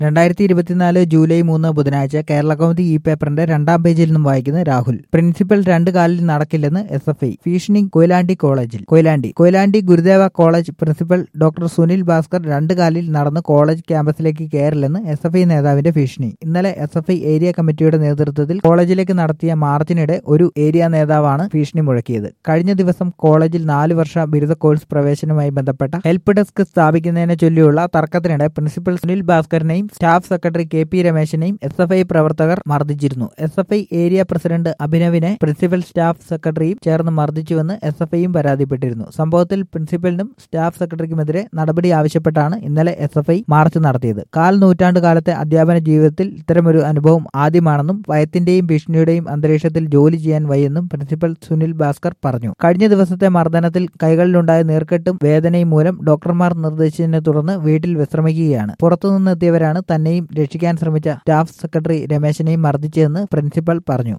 രണ്ടായിരത്തി ഇരുപത്തിനാല് ജൂലൈ മൂന്ന് ബുധനാഴ്ച കേരള കൗമുദി ഈ പേപ്പറിന്റെ രണ്ടാം പേജിൽ നിന്നും വായിക്കുന്നത് രാഹുൽ പ്രിൻസിപ്പൽ രണ്ട് കാലിൽ നടക്കില്ലെന്ന് എസ് എഫ് ഐ ഭീഷണി കൊയിലാണ്ടി കോളേജിൽ Koyilandy Koyilandy Gurudeva college principal doctor Sunil Bhaskar രണ്ട് കാലിൽ നടന്ന് കോളേജ് ക്യാമ്പസിലേക്ക് കയറില്ലെന്ന് എസ് എഫ് ഐ നേതാവിന്റെ ഭീഷണി ഇന്നലെ എസ് എഫ് ഐ ഏരിയ കമ്മിറ്റിയുടെ നേതൃത്വത്തിൽ കോളേജിലേക്ക് നടത്തിയ മാർച്ചിനിടെ ഒരു ഏരിയ നേതാവാണ് ഭീഷണി മുഴക്കിയത് കഴിഞ്ഞ ദിവസം കോളേജിൽ നാല് വർഷ ബിരുദ കോഴ്സ് പ്രവേശനവുമായി ബന്ധപ്പെട്ട ഹെൽപ്പ് ഡെസ്ക് സ്ഥാപിക്കുന്നതിനെ ചൊല്ലിയുള്ള തർക്കത്തിനിടെ പ്രിൻസിപ്പൽ സുനിൽ ഭാസ്കറിനെയും സ്റ്റാഫ് സെക്രട്ടറി കെ പി രമേശിനെയും എസ് എഫ് ഐ പ്രവർത്തകർ മർദ്ദിച്ചിരുന്നു S F I area president അഭിനവിനെ പ്രിൻസിപ്പൽ സ്റ്റാഫ് സെക്രട്ടറിയും ചേർന്ന് മർദ്ദിച്ചുവെന്ന് എസ് എഫ് ഐയും പരാതിപ്പെട്ടിരുന്നു സംഭവത്തിൽ പ്രിൻസിപ്പലിനും സ്റ്റാഫ് സെക്രട്ടറിക്കുമെതിരെ നടപടി ആവശ്യപ്പെട്ടാണ് ഇന്നലെ എസ് എഫ് ഐ മാർച്ച് നടത്തിയത് കാൽ നൂറ്റാണ്ട് കാലത്തെ അധ്യാപന ജീവിതത്തിൽ ഇത്തരമൊരു അനുഭവം ആദ്യമാണെന്നും ഭയത്തിന്റെയും ഭീഷണിയുടെയും അന്തരീക്ഷത്തിൽ ജോലി ചെയ്യാൻ വയ്യെന്നും പ്രിൻസിപ്പൽ സുനിൽ ഭാസ്കർ പറഞ്ഞു കഴിഞ്ഞ ദിവസത്തെ മർദ്ദനത്തിൽ കൈകളിലുണ്ടായ നീർക്കെട്ടും വേദനയും മൂലം ഡോക്ടർമാർ നിർദ്ദേശിച്ചതിനെ തുടർന്ന് വീട്ടിൽ വിശ്രമിക്കുകയാണ് പുറത്തുനിന്നെത്തിയവരാണ് തന്നെയും രക്ഷിക്കാൻ ശ്രമിച്ച സ്റ്റാഫ് സെക്രട്ടറി രമേശിനെയും മർദ്ദിച്ചതെന്ന് പ്രിൻസിപ്പൽ പറഞ്ഞു